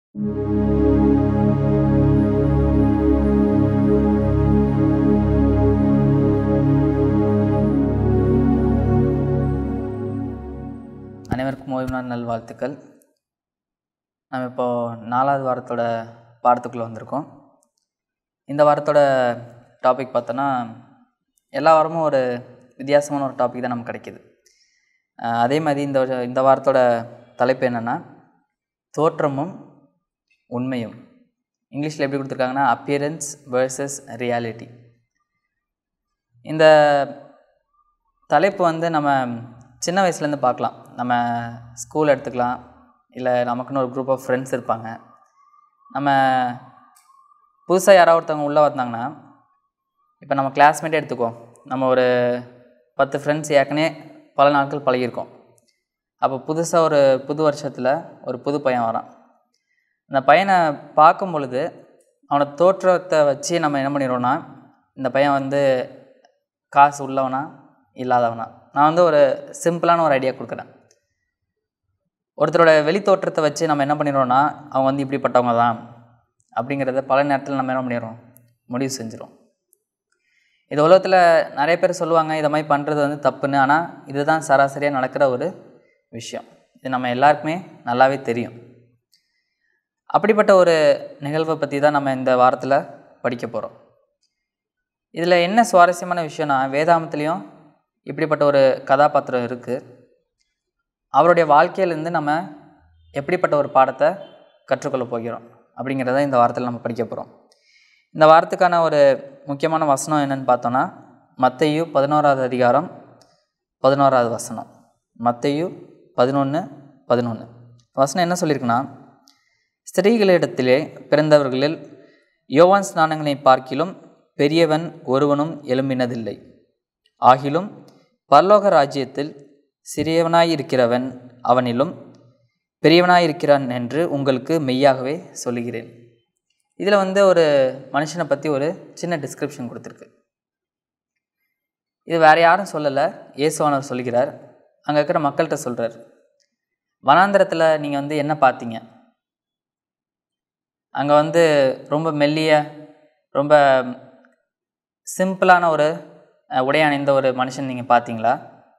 அனைவருக்கும் ஓய்வு நாள் நல்வாழ்த்துக்கள் நம்ம இப்போது நாலாவது வாரத்தோட பாடத்துக்குள்ளே வந்திருக்கோம் இந்த வாரத்தோட டாபிக் பார்த்தோன்னா எல்லா வாரமும் ஒரு வித்தியாசமான ஒரு டாபிக் தான் நமக்கு கிடைக்கிது அஹ் அதே மாதிரி இந்த வருஷ- இந்த வாரத்தோட தலைப்பு என்னென்னா தோற்றமும் உண்மையும் இங்கிலீஷில் எப்படி கொடுத்துருக்காங்கன்னா அப்பியரன்ஸ் vs ரியாலிட்டி இந்த தலைப்பு வந்து நம்ம சின்ன வயசுலேருந்து பார்க்கலாம் நம்ம ஸ்கூல் எடுத்துக்கலாம் இல்லை நமக்குன்னு ஒரு குரூப் ஆஃப் ஃப்ரெண்ட்ஸ் இருப்பாங்க நம்ம புதுசாக யாராவது ஒருத்தவங்க உள்ளே வந்தாங்கன்னா இப்போ நம்ம கிளாஸ்மேட்டே எடுத்துக்குவோம் நம்ம ஒரு பத்து ஃப்ரெண்ட்ஸ் ஏற்கனவே பல நாட்கள் பழகியிருக்கோம் அப்போ புதுசாக ஒரு புது வருஷத்தில் ஒரு புது பையன் வரான் அந்த பையனை பார்க்கும் பொழுது அவனை தோற்றத்தை வச்சு நம்ம என்ன பண்ணிடுவோம்னா இந்த பையன் வந்து காசு உள்ளவனா இல்லாதவனா நான் வந்து ஒரு சிம்பிளான ஒரு ஐடியா கொடுக்குறேன் ஒருத்தரோட வெளி தோற்றத்தை வச்சு நம்ம என்ன பண்ணிடுறோம்னா அவங்க வந்து இப்படிப்பட்டவங்க தான் அப்படிங்கிறத பல நேரத்தில் நம்ம என்ன பண்ணிடுறோம் முடிவு செஞ்சிடும் இது உலகத்தில் நிறைய பேர் சொல்லுவாங்க இதை மாதிரி பண்ணுறது வந்து தப்புன்னு ஆனால் இதுதான் சராசரியாக நடக்கிற ஒரு விஷயம் இது நம்ம எல்லாருக்குமே நல்லாவே தெரியும் அப்படிப்பட்ட ஒரு நிகழ்வை பற்றி தான் நம்ம இந்த வாரத்தில் படிக்க போகிறோம் இதில் என்ன சுவாரஸ்யமான விஷயம்னா வேதாமத்துலேயும் இப்படிப்பட்ட ஒரு கதாபாத்திரம் இருக்குது அவருடைய வாழ்க்கையிலேருந்து நம்ம எப்படிப்பட்ட ஒரு பாடத்தை கற்றுக்கொள்ள போகிறோம் அப்படிங்கிறத இந்த வாரத்தில் நம்ம படிக்க போகிறோம் இந்த வாரத்துக்கான ஒரு முக்கியமான வசனம் என்னன்னு பார்த்தோன்னா மத்தையு பதினோராவது அதிகாரம் பதினோராவது வசனம் மத்தையு பதினொன்று பதினொன்று வசனம் என்ன சொல்லியிருக்குன்னா ஸ்திரீகளிடத்திலே பிறந்தவர்களில் யோவான் ஸ்நானங்களை பார்க்கிலும் பெரியவன் ஒருவனும் எழும்பினதில்லை ஆகிலும் பரலோக ராஜ்யத்தில் சிறியவனாயிருக்கிறவன் அவனிலும் பெரியவனாயிருக்கிறான் என்று உங்களுக்கு மெய்யாகவே சொல்லுகிறேன் இதில் வந்து ஒரு மனுஷனை பற்றி ஒரு சின்ன டிஸ்கிரிப்ஷன் கொடுத்துருக்கு இது வேறு யாரும் சொல்லலை இயேசுவானவர் சொல்லுகிறார் அங்கே இருக்கிற மக்கள்கிட்ட சொல்கிறார் வனாந்திரத்தில் நீங்கள் வந்து என்ன பார்த்தீங்க அங்கே வந்து ரொம்ப மெல்லிய ரொம்ப சிம்பிளான ஒரு அஹ், உடை அணிந்த ஒரு மனுஷன் நீங்கள் பார்த்தீங்களா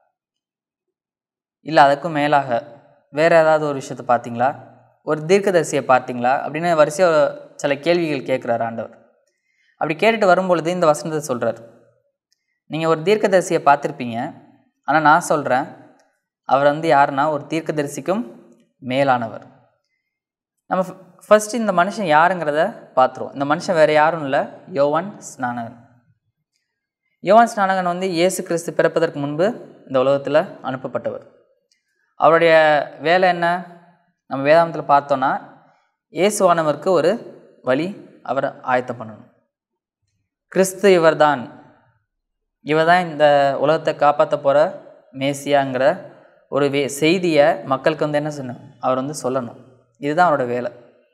இல்லை அதுக்கும் மேலாக வேறு ஏதாவது ஒரு விஷயத்தை பார்த்தீங்களா ஒரு தீர்க்கதரிசியை பார்த்தீங்களா அப்படின்னு வரிசையாக சில கேள்விகள் கேட்குறாரு ஆண்டவர் அப்படி கேட்டுட்டு வரும்பொழுது இந்த வசனத்தை சொல்கிறார் நீங்கள் ஒரு தீர்க்கதரிசியை பார்த்துருப்பீங்க ஆனால் நான் சொல்கிறேன் அவர் வந்து யாருன்னா ஒரு தீர்க்கதரிசிக்கும் மேலானவர் நம்ம ஃபஸ்ட்டு இந்த மனுஷன் யாருங்கிறத பார்த்துருவோம் இந்த மனுஷன் வேறு யாரும் இல்லை யோவான் ஸ்நானகன் யோவான் ஸ்நானகன் வந்து இயேசு கிறிஸ்து பிறப்பதற்கு முன்பு இந்த உலகத்தில் அனுப்பப்பட்டவர் அவருடைய வேலை என்ன நம்ம வேதாந்தத்தில் பார்த்தோன்னா இயேசுவானவருக்கு ஒரு வழி அவரை ஆயத்தம் பண்ணணும் கிறிஸ்து இவர்தான் இவர் தான் இந்த உலகத்தை காப்பாற்ற போகிற மேசியாங்கிற ஒரு வே செய்தியை மக்களுக்கு வந்து என்ன செய்யணும் அவர் வந்து சொல்லணும் இதுதான் அவரோட வேலை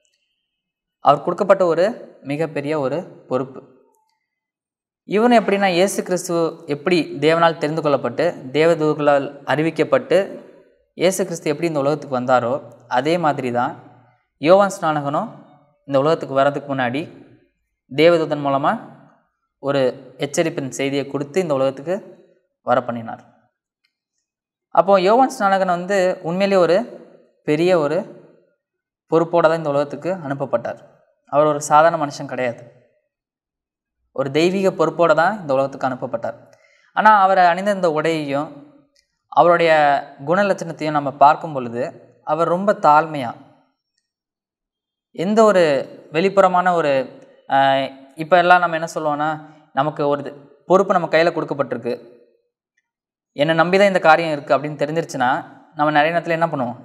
அவர் கொடுக்கப்பட்ட ஒரு மிகப்பெரிய ஒரு பொறுப்பு இவன் எப்படின்னா இயேசு கிறிஸ்து எப்படி தேவனால் தெரிந்து கொள்ளப்பட்டு தேவதூர்களால் அறிவிக்கப்பட்டு இயேசு கிறிஸ்து எப்படி இந்த உலகத்துக்கு வந்தாரோ அதே மாதிரி தான் யோவான் ஸ்நானகனும் இந்த உலகத்துக்கு வர்றதுக்கு முன்னாடி தேவதூதன் மூலமாக ஒரு எச்சரிப்பின் செய்தியை கொடுத்து இந்த உலகத்துக்கு வர பண்ணினார் அப்போது யோவான் ஸ்நானகன் வந்து உண்மையிலேயே ஒரு பெரிய ஒரு பொறுப்போடு தான் இந்த உலகத்துக்கு அனுப்பப்பட்டார் அவர் ஒரு சாதாரண மனுஷன் கிடையாது ஒரு தெய்வீக பொறுப்போடு தான் இந்த உலகத்துக்கு அனுப்பப்பட்டார் ஆனால் அவர் அணிந்த இந்த உடையையும் அவருடைய குணலட்சணத்தையும் நம்ம பார்க்கும் பொழுது அவர் ரொம்ப தாழ்மையாக எந்த ஒரு வெளிப்புறமான ஒரு இப்போ எல்லாம் நம்ம என்ன சொல்லுவோன்னா நமக்கு ஒரு இது- பொறுப்பு நம்ம கையில் கொடுக்கப்பட்டிருக்கு என்னை நம்பி தான் இந்த காரியம் இருக்குது அப்படின்னு தெரிஞ்சிருச்சுன்னா நம்ம நிறைய நேரத்தில் என்ன பண்ணுவோம்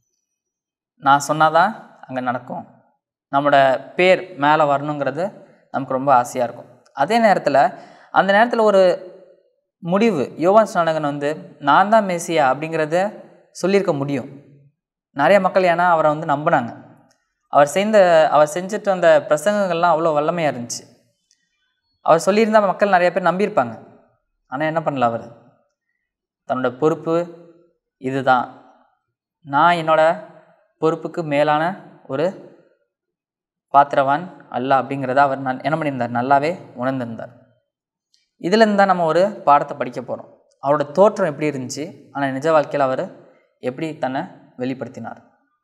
நான் சொன்னாதான் அங்கே நடக்கும் நம்மளோட பேர் மேலே வரணுங்கிறது நமக்கு ரொம்ப ஆசையாக இருக்கும் அதே நேரத்தில் அந்த நேரத்தில் ஒரு முடிவு யோவான் ஸ்நானகன் வந்து நான் தான் மேசியா அப்படிங்கிறத சொல்லியிருக்க முடியும் நிறைய மக்கள் ஏன்னா அவரை வந்து நம்பினாங்க அவர் செய்த அவர் செஞ்சுட்டு வந்த பிரசங்கங்கள்லாம் அவ்வளோ வல்லமையாக இருந்துச்சு அவர் சொல்லியிருந்தா மக்கள் நிறைய பேர் நம்பியிருப்பாங்க ஆனால் என்ன பண்ணல அவர் தன்னோட பொறுப்பு இதுதான் நான் என்னோட பொறுப்புக்கு மேலான ஒரு பாத்திரவான் அல்ல அப்படிங்கிறத அவர் நல் என்ன பண்ணியிருந்தார் நல்லாவே உணர்ந்திருந்தார் இதுலேருந்து தான் நம்ம ஒரு பாடத்தை படிக்க போகிறோம் அவரோட தோற்றம் எப்படி இருந்துச்சு ஆனால் நிஜ வாழ்க்கையில் அவர் எப்படி தன்னை வெளிப்படுத்தினார்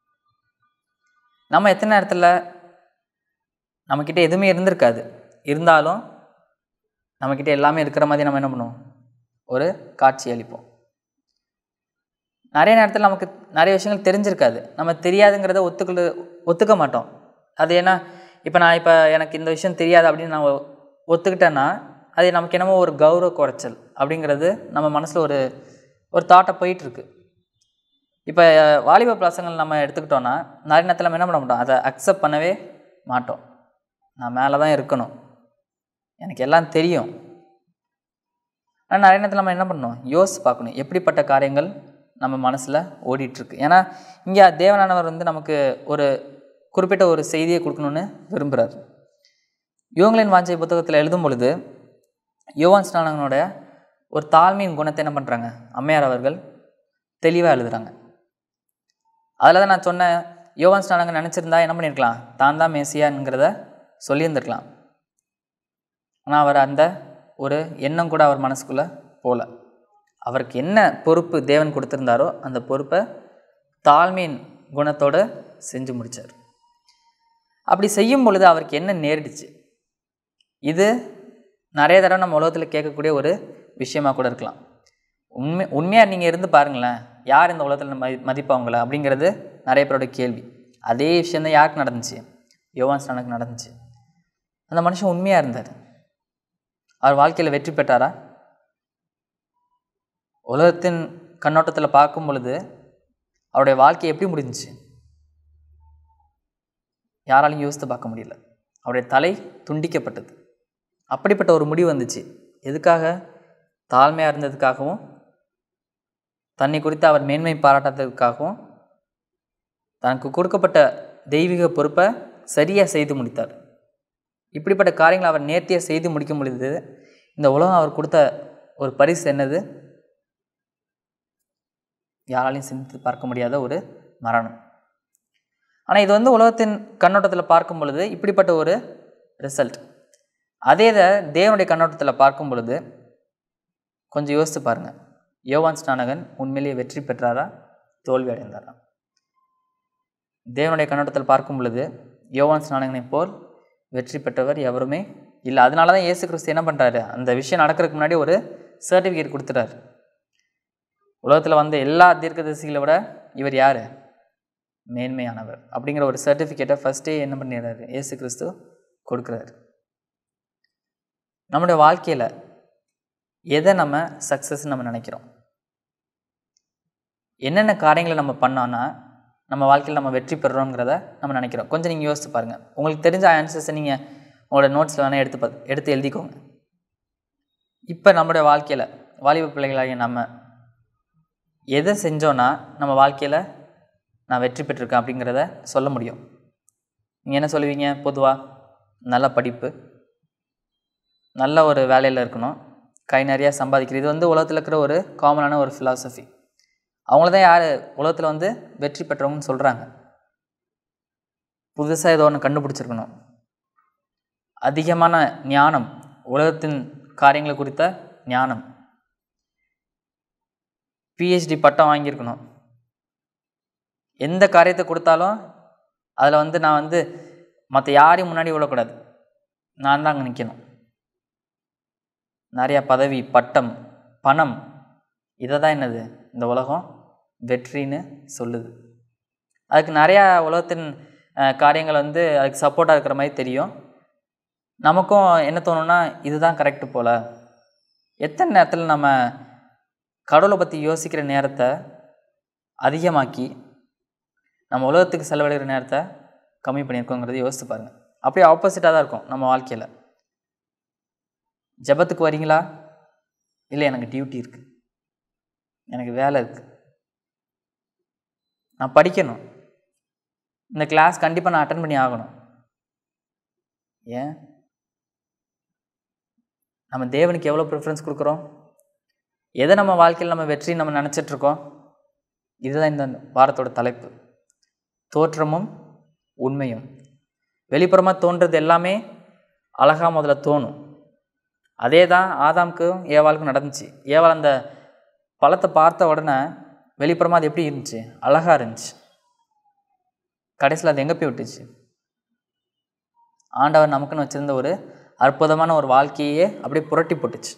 நம்ம எத்தனை நேரத்தில் நம்மக்கிட்ட எதுவுமே இருந்திருக்காது இருந்தாலும் நம்மக்கிட்ட எல்லாமே இருக்கிற மாதிரி நம்ம என்ன பண்ணுவோம் ஒரு காட்சி அளிப்போம் நிறைய நேரத்தில் நமக்கு நிறைய விஷயங்கள் தெரிஞ்சிருக்காது நம்ம தெரியாதுங்கிறத ஒத்துக்கல ஒத்துக்க மாட்டோம் அது ஏன்னா இப்போ நான் இப்போ எனக்கு இந்த விஷயம் தெரியாது அப்படின்னு நான் ஒ- ஒத்துக்கிட்டேன்னா அது நமக்கு என்னமோ ஒரு கௌரவ குறைச்சல் அப்படிங்கிறது நம்ம மனசில் ஒரு ஒரு தாட்டை போயிட்டுருக்கு இப்போ வாலிப பசங்கள் நம்ம எடுத்துக்கிட்டோன்னா நிறைய நேரத்தில் நம்ம என்ன பண்ண மாட்டோம் அதை அக்செப்ட் பண்ணவே மாட்டோம் நான் மேலே தான் இருக்கணும் எனக்கு எல்லாம் தெரியும் ஆனால் நிறைய நேரத்தில் நம்ம என்ன பண்ணணும் யோசிச்சு பார்க்கணும் எப்படிப்பட்ட காரியங்கள் நம்ம மனசில் ஓடிட்டுருக்கு ஏன்னா இங்கே தேவனானவர் வந்து நமக்கு ஒரு குறிப்பிட்ட ஒரு செய்தியை கொடுக்கணும்னு விரும்புகிறார் யோங்களின் வாஞ்சை புத்தகத்தில் எழுதும் பொழுது யோவான் ஸ்நானகனோட ஒரு தாழ்மையின் குணத்தை என்ன பண்ணுறாங்க அம்மையார் அவர்கள் தெளிவாக எழுதுகிறாங்க அதில் தான் நான் சொன்னேன் யோவான் ஸ்நானகன் நினச்சிருந்தா என்ன பண்ணியிருக்கலாம் தான் தான் மேசியாங்கிறத சொல்லியிருந்திருக்கலாம் ஆனால் அவர் அந்த ஒரு எண்ணம் கூட அவர் மனசுக்குள்ளே போகல அவருக்கு என்ன பொறுப்பு தேவன் கொடுத்துருந்தாரோ அந்த பொறுப்பை தாழ்மையின் குணத்தோடு செஞ்சு முடித்தார் அப்படி செய்யும் பொழுது அவருக்கு என்ன நேரிடுச்சு இது நிறைய தடவை நம்ம உலகத்தில் கேட்கக்கூடிய ஒரு விஷயமா கூட இருக்கலாம் உண்மை உண்மையாக நீங்கள் இருந்து பாருங்களேன் யார் இந்த உலகத்தில் மதி மதிப்பவங்கள அப்படிங்கிறது நிறைய பேரோட கேள்வி அதே விஷயந்தான் யாருக்கு நடந்துச்சு யோவான் ஸ்நானுக்கு நடந்துச்சு அந்த மனுஷன் உண்மையாக இருந்தார் அவர் வாழ்க்கையில் வெற்றி பெற்றாரா உலகத்தின் கண்ணோட்டத்தில் பார்க்கும் பொழுது அவருடைய வாழ்க்கை எப்படி முடிஞ்சுச்சு யாராலையும் யோசித்து பார்க்க முடியல அவருடைய தலை துண்டிக்கப்பட்டது அப்படிப்பட்ட ஒரு முடிவு வந்துச்சு எதுக்காக தாழ்மையாக இருந்ததுக்காகவும் தன்னை குறித்து அவர் மேன்மை பாராட்டாததுக்காகவும் தனக்கு கொடுக்கப்பட்ட தெய்வீக பொறுப்பை சரியாக செய்து முடித்தார் இப்படிப்பட்ட காரியங்களை அவர் நேர்த்தியாக செய்து முடிக்க முடியுது இந்த உலகம் அவர் கொடுத்த ஒரு பரிசு என்னது யாராலையும் சிந்தித்து பார்க்க முடியாத ஒரு மரணம் ஆனால் இது வந்து உலகத்தின் கண்ணோட்டத்தில் பார்க்கும் பொழுது இப்படிப்பட்ட ஒரு ரிசல்ட் அதே இதை தேவனுடைய கண்ணோட்டத்தில் பார்க்கும் பொழுது கொஞ்சம் யோசித்து பாருங்கள் யோவான் ஸ்நானகன் உண்மையிலேயே வெற்றி பெற்றாரா தோல்வி அடைந்தாரா தேவனுடைய கண்ணோட்டத்தில் பார்க்கும் பொழுது யோவான் ஸ்நானகனைப் போல் வெற்றி பெற்றவர் எவருமே இல்லை அதனால தான் இயேசு கிறிஸ்து என்ன பண்ணுறாரு அந்த விஷயம் நடக்கிறதுக்கு முன்னாடி ஒரு சர்டிஃபிகேட் கொடுத்துட்டாரு உலகத்தில் வந்த எல்லா தீர்க்கதரிசிகளை விட இவர் யார் மேன்மையானவர் அப்படிங்கிற ஒரு சர்டிஃபிகேட்டை ஃபஸ்ட்டே என்ன பண்ணிடுறாரு இயேசு கிறிஸ்து கொடுக்குறாரு நம்முடைய வாழ்க்கையில் எதை நம்ம சக்ஸஸ் நம்ம நினைக்கிறோம் என்னென்ன காரியங்களை நம்ம பண்ணோன்னா நம்ம வாழ்க்கையில் நம்ம வெற்றி பெறுறோங்கிறத நம்ம நினைக்கிறோம் கொஞ்சம் நீங்கள் யோசித்து பாருங்கள் உங்களுக்கு தெரிஞ்ச ஆன்சர்ஸை நீங்கள் உங்களோட நோட்ஸில் வேணால் எடுத்து பா எடுத்து எழுதிக்கோங்க இப்போ நம்முடைய வாழ்க்கையில் வாலிப பிள்ளைகளாகிய நம்ம எதை செஞ்சோன்னா நம்ம வாழ்க்கையில் நான் வெற்றி பெற்றிருக்கேன் அப்படிங்கிறத சொல்ல முடியும் நீங்கள் என்ன சொல்லுவீங்க பொதுவாக நல்ல படிப்பு நல்ல ஒரு வேலையில் இருக்கணும் கை நிறையா சம்பாதிக்கிறது இது வந்து உலகத்தில் இருக்கிற ஒரு காமனான ஒரு ஃபிலாசபி அவங்கள தான் யார் உலகத்தில் வந்து வெற்றி பெற்றவங்கன்னு சொல்கிறாங்க புதுசாக ஏதோ ஒன்று கண்டுபிடிச்சிருக்கணும் அதிகமான ஞானம் உலகத்தின் காரியங்களை குறித்த ஞானம் பிஹெச்டி பட்டம் வாங்கியிருக்கணும் எந்த காரியத்தை கொடுத்தாலும் அதில் வந்து நான் வந்து மற்ற யாரையும் முன்னாடி விடக்கூடாது நான் தான் அங்கே நிற்கணும் நிறையா பதவி பட்டம் பணம் இதை தான் என்னது இந்த உலகம் வெற்றின்னு சொல்லுது அதுக்கு நிறையா உலகத்தின் அஹ், காரியங்கள் வந்து அதுக்கு சப்போர்ட்டாக இருக்கிற மாதிரி தெரியும் நமக்கும் என்ன தோணும்னா இதுதான் கரெக்டு போல் எத்தனை நேரத்தில் நம்ம கடவுளை பற்றி யோசிக்கிற நேரத்தை அதிகமாக்கி நம்ம உலகத்துக்கு செலவிடுகிற நேரத்தை கம்மி பண்ணியிருக்கோங்கிறத யோசித்து பாருங்கள் அப்படியே ஆப்போசிட்டாக தான் இருக்கும் நம்ம வாழ்க்கையில் ஜெபத்துக்கு வரீங்களா இல்லை எனக்கு டியூட்டி இருக்குது எனக்கு வேலை இருக்குது நான் படிக்கணும் இந்த கிளாஸ் கண்டிப்பாக நான் அட்டன் பண்ணி ஆகணும் ஏன் நம்ம தேவனுக்கு எவ்வளோ ப்ரிஃபரன்ஸ் கொடுக்குறோம் எதை நம்ம வாழ்க்கையில் நம்ம வெற்றி நம்ம நினச்சிட்ருக்கோம் இதுதான் இந்த வாரத்தோட தலைப்பு தோற்றமும் உண்மையும் வெளிப்புறமாக தோன்றது எல்லாமே அழகாக முதல்ல தோணும் அதே தான் ஆதாமுக்கும் ஏவாளுக்கும் நடந்துச்சு ஏவாள் அந்த பழத்தை பார்த்த உடனே வெளிப்புறமாக அது எப்படி இருந்துச்சு அழகாக இருந்துச்சு கடைசியில் அது எங்கே போய் விட்டுச்சு ஆண்டவர் நமக்குன்னு வச்சுருந்த ஒரு அற்புதமான ஒரு வாழ்க்கையே அப்படியே புரட்டி போட்டுச்சு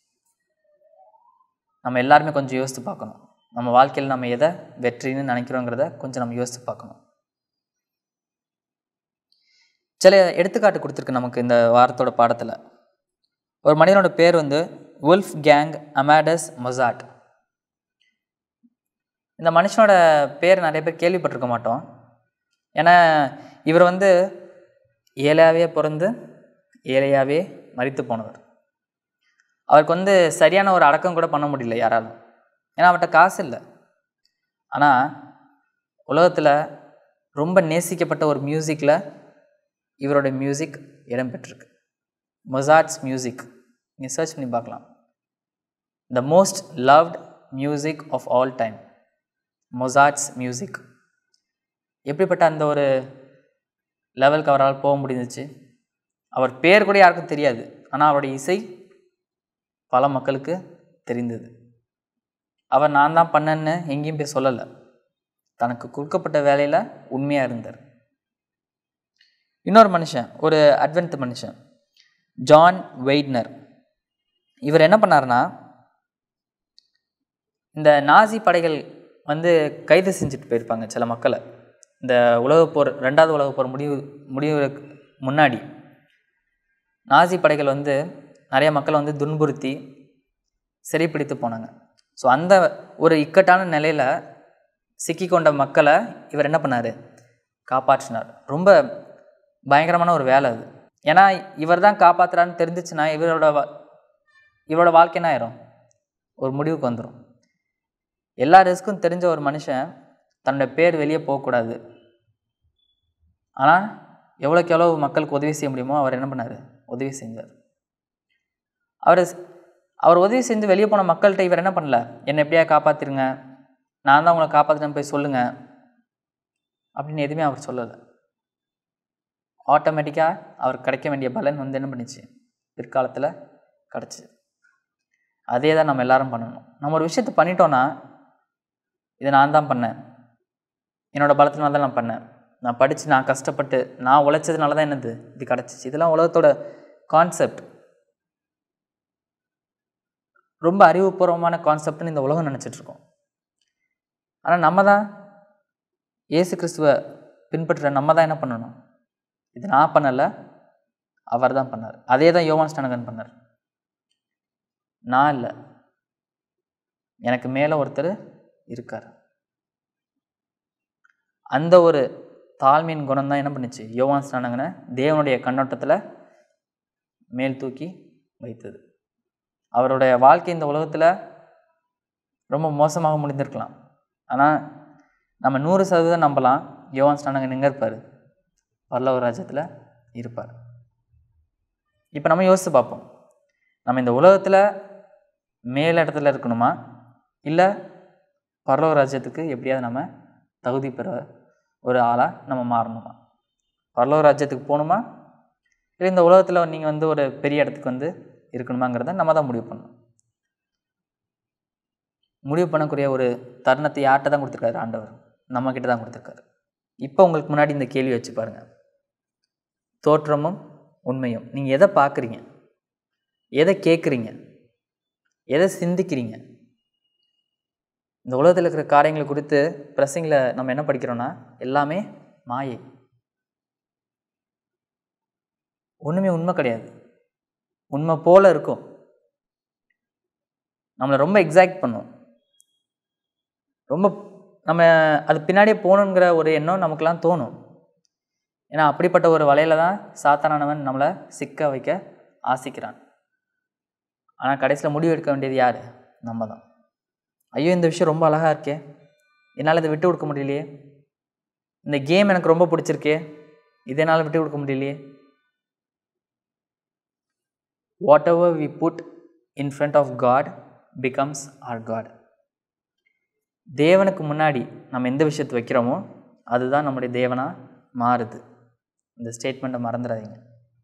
நம்ம எல்லாருமே கொஞ்சம் யோசித்து பார்க்கணும் நம்ம வாழ்க்கையில் நம்ம எதை வெற்றின்னு நினைக்கிறோங்கிறத கொஞ்சம் நம்ம யோசித்து பார்க்கணும் சில எடுத்துக்காட்டு கொடுத்துருக்கு நமக்கு இந்த வாரத்தோட பாடத்தில் ஒரு மனிதனோட பேர் வந்து உல்ஃப் கேங் அமேடஸ் மொசாட் இந்த மனுஷனோட பேர் நிறைய பேர் கேள்விப்பட்டிருக்க மாட்டோம் ஏன்னா இவர் வந்து ஏழையாகவே பிறந்து ஏழையாகவே மறித்து போனவர் அவருக்கு வந்து சரியான ஒரு அடக்கம் கூட பண்ண முடியல யாராலும் ஏன்னா அவர்கிட்ட காசு இல்லை ஆனால் உலகத்தில் ரொம்ப நேசிக்கப்பட்ட ஒரு மியூசிக்கில் இவரோட மியூசிக் இடம்பெற்றிருக்கு மொசாட்ஸ் மியூசிக் நீங்கள் சர்ச் பண்ணி பார்க்கலாம் the most loved music of all time Mozart's music எப்படிப்பட்ட அந்த ஒரு லெவலுக்கு அவரால் போக முடிஞ்சிச்சு அவர் பேர் கூட யாருக்கும் தெரியாது ஆனால் அவருடைய இசை பல மக்களுக்கு தெரிந்தது அவர் நான் தான் பண்ணேன்னு எங்கேயும் போய் சொல்லலை தனக்கு கொடுக்கப்பட்ட வேலையில் உண்மையாக இருந்தார் இன்னொரு மனுஷன் ஒரு அட்வென்த் மனுஷன் ஜான் வெய்ட்னர் இவர் என்ன பண்ணார்னா இந்த நாசி படைகள் வந்து கைது செஞ்சுட்டு போயிருப்பாங்க சில மக்களை இந்த உலகப்போர் ரெண்டாவது உலகப்போர் முடிவு முடிவுக்கு முன்னாடி நாசி படைகள் வந்து நிறைய மக்களை வந்து துன்புறுத்தி சிறைப்பிடித்து போனாங்க ஸோ அந்த ஒரு இக்கட்டான நிலையில் சிக்கிக்கொண்ட மக்களை இவர் என்ன பண்ணார் காப்பாற்றினார் ரொம்ப பயங்கரமான ஒரு வேலை அது ஏன்னா இவர் தான் காப்பாற்றுறான்னு தெரிஞ்சிச்சுன்னா இவரோட வா இவரோட வாழ்க்கை என்ன ஆயிரும் ஒரு முடிவுக்கு வந்துடும் எல்லா ரிஸ்க்கும் தெரிஞ்ச ஒரு மனுஷன் தன்னோட பேர் வெளியே போகக்கூடாது ஆனால் எவ்வளோக்கு எவ்வளோ மக்களுக்கு உதவி செய்ய முடியுமோ அவர் என்ன பண்ணார் உதவி செஞ்சார் அவர் அவர் உதவி செஞ்சு வெளியே போன மக்கள்கிட்ட இவர் என்ன பண்ணல என்னை எப்படியா காப்பாற்றிருங்க நான் தான் உங்களை காப்பாற்றினேன் போய் சொல்லுங்கள் அப்படின்னு எதுவுமே அவர் சொல்லலை ஆட்டோமேட்டிக்காக அவர் கிடைக்க வேண்டிய பலன் வந்து என்ன பண்ணிச்சு பிற்காலத்தில் கிடச்சிது அதே தான் நம்ம எல்லாரும் பண்ணணும் நம்ம ஒரு விஷயத்தை பண்ணிட்டோன்னா இதை நான் தான் பண்ணேன் என்னோடய பலத்தினால தான் நான் பண்ணேன் நான் படித்து நான் கஷ்டப்பட்டு நான் உழைச்சதுனால தான் என்னது இது கிடச்சிச்சு இதெல்லாம் உலகத்தோட கான்செப்ட் ரொம்ப அறிவுபூர்வமான கான்செப்ட்னு இந்த உலகம் நினச்சிட்ருக்கோம் ஆனால் நம்ம தான் இயேசு கிறிஸ்துவை பின்பற்றுற நம்ம தான் என்ன பண்ணணும் இது நான் பண்ணலை அவர் தான் பண்ணார் அதே தான் யோவான் ஸ்டானகன் பண்ணார் நான் இல்லை எனக்கு மேலே ஒருத்தர் இருக்கார் அந்த ஒரு தாழ்மையின் குணம் தான் என்ன பண்ணுச்சு யோவான் ஸ்நானகனை தேவனுடைய கண்ணோட்டத்தில் மேல் தூக்கி வைத்தது அவருடைய வாழ்க்கை இந்த உலகத்தில் ரொம்ப மோசமாக முடிந்திருக்கலாம் ஆனால் நம்ம நூறு சதவீதம் நம்பலாம் யோவான் ஸ்நானகன் எங்கே இருப்பார் பல்லவ ராஜ்யத்தில் இருப்பார் இப்போ நம்ம யோசித்து பார்ப்போம் நம்ம இந்த உலகத்தில் மேல் இடத்துல இருக்கணுமா இல்லை பரலோக ராஜ்யத்துக்கு எப்படியாவது நம்ம தகுதி பெற ஒரு ஆளாக நம்ம மாறணுமா பரலோக ராஜ்யத்துக்கு போகணுமா இல்லை இந்த உலகத்தில் நீங்கள் வந்து ஒரு பெரிய இடத்துக்கு வந்து இருக்கணுமாங்கிறத நம்ம தான் முடிவு பண்ணணும் முடிவு பண்ணக்கூடிய ஒரு தருணத்தை யார்கிட்ட தான் கொடுத்துருக்காரு ஆண்டவர் நம்ம கிட்ட தான் கொடுத்துருக்காரு இப்போ உங்களுக்கு முன்னாடி இந்த கேள்வி வச்சு பாருங்கள் தோற்றமும் உண்மையும் நீங்கள் எதை பார்க்குறீங்க எதை கேட்குறீங்க எதை சிந்திக்கிறீங்க இந்த உலகத்தில் இருக்கிற காரியங்களை குறித்து ப்ரெஸ்ஸிங்கில் நம்ம என்ன படிக்கிறோன்னா எல்லாமே மாயை ஒன்றுமே உண்மை கிடையாது உண்மை போல இருக்கும் நம்மளை ரொம்ப எக்ஸாக்ட் பண்ணும் ரொம்ப நம்ம அது பின்னாடியே போகணுங்கிற ஒரு எண்ணம் நமக்கெல்லாம் தோணும் ஏன்னா அப்படிப்பட்ட ஒரு வலையில தான் சாத்தானவன் நம்மளை சிக்க வைக்க ஆசிக்கிறான் ஆனால் கடைசியில் முடிவு எடுக்க வேண்டியது யார் நம்ம தான் ஐயோ இந்த விஷயம் ரொம்ப அழகாக இருக்கே என்னால் இதை விட்டு கொடுக்க முடியலையே இந்த கேம் எனக்கு ரொம்ப பிடிச்சிருக்கே இதை என்னால் விட்டு கொடுக்க முடியலையே whatever we put in front of God becomes our God தேவனுக்கு முன்னாடி நம்ம எந்த விஷயத்தை வைக்கிறோமோ அதுதான் நம்முடைய தேவனாக மாறுது இந்த ஸ்டேட்மெண்ட்டை மறந்துடாதீங்க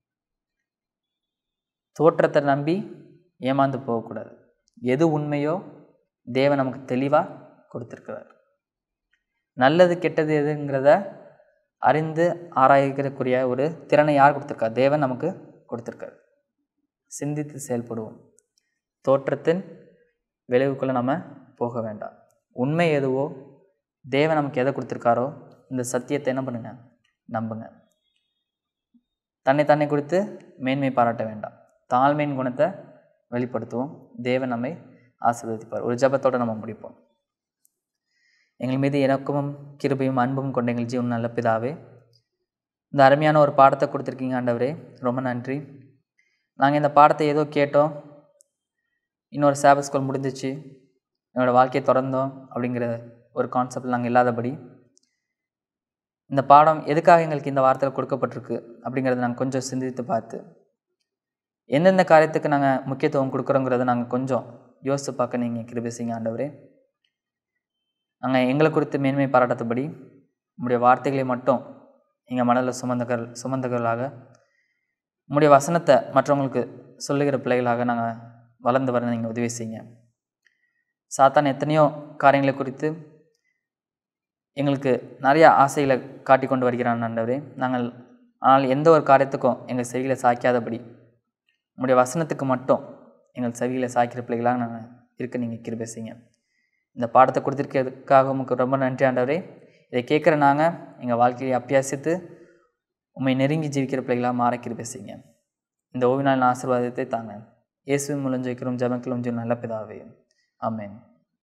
தோற்றத்தை நம்பி ஏமாந்து போகக்கூடாது எது உண்மையோ தேவன் நமக்கு தெளிவாக கொடுத்துருக்கிறார் நல்லது கெட்டது எதுங்கிறத அறிந்து ஆராய்கிறக்குரிய ஒரு திறனை யார் கொடுத்துருக்கா தேவன் நமக்கு கொடுத்துருக்காரு சிந்தித்து செயல்படுவோம் தோற்றத்தின் விளைவுக்குள்ளே நம்ம போக வேண்டாம் உண்மை எதுவோ தேவன் நமக்கு எதை கொடுத்துருக்காரோ இந்த சத்தியத்தை என்ன பண்ணுங்க நம்புங்க தன்னை தன்னை குறித்து மேன்மை பாராட்ட வேண்டாம் தாழ்மையின் குணத்தை வெளிப்படுத்துவோம் தேவன் நம்மை ஆசீர்வதிப்பார் ஒரு ஜபத்தோடு நம்ம முடிப்போம் எங்கள் மீது இறக்கமும் கிருபையும் அன்பும் கொண்ட எங்கள் ஜீவன் நல்ல பிதாவே இந்த அருமையான ஒரு பாடத்தை கொடுத்துருக்கீங்க ஆண்டவரே ரொம்ப நன்றி நாங்கள் இந்த பாடத்தை ஏதோ கேட்டோம் இன்னொரு சேப ஸ்கூல் முடிஞ்சிச்சு என்னோடய வாழ்க்கையை திறந்தோம் அப்படிங்கிற ஒரு கான்செப்ட் நாங்கள் இல்லாதபடி இந்த பாடம் எதுக்காக எங்களுக்கு இந்த வார்த்தையில் கொடுக்கப்பட்டிருக்கு அப்படிங்கிறத நாங்கள் கொஞ்சம் சிந்தித்து பார்த்து எந்தெந்த காரியத்துக்கு நாங்கள் முக்கியத்துவம் கொடுக்குறோங்கிறத நாங்கள் கொஞ்சம் யோசித்து பார்க்க நீங்கள் கிருபை செய்யுங்க ஆண்டவரே நாங்கள் எங்களை குறித்து மேன்மை பாராட்டத்தபடி உங்களுடைய வார்த்தைகளை மட்டும் எங்கள் மனதில் சுமந்தகள் சுமந்தகர்களாக உங்களுடைய வசனத்தை மற்றவங்களுக்கு சொல்லுகிற பிள்ளைகளாக நாங்கள் வளர்ந்து வர நீங்கள் உதவி செய்யுங்க சாத்தான் எத்தனையோ காரியங்களை குறித்து எங்களுக்கு நிறைய ஆசைகளை காட்டி கொண்டு வருகிறான் ஆண்டவரே நாங்கள் ஆனால் எந்த ஒரு காரியத்துக்கும் எங்கள் செவிகளை சாய்க்காதபடி உங்களுடைய வசனத்துக்கு மட்டும் எங்கள் செவிகளை சாய்க்கிற பிள்ளைகளாக நாங்கள் இருக்க நீங்கள் கிருபை செய்யுங்க இந்த பாடத்தை கொடுத்துருக்கிறதுக்காக உங்களுக்கு ரொம்ப நன்றி ஆண்டவரே இதை கேட்குற நாங்கள் எங்கள் வாழ்க்கையை அப்பியாசித்து உண்மை நெருங்கி ஜீவிக்கிற பிள்ளைகளாக மாற கிருபை செய்யுங்க இந்த ஓவிய நாளின் ஆசீர்வாதத்தை தாங்க இயேசுவின் மூலம் ஜெயிக்கிறோம் ஜபங்களும் நல்ல பிதாவே ஆமென்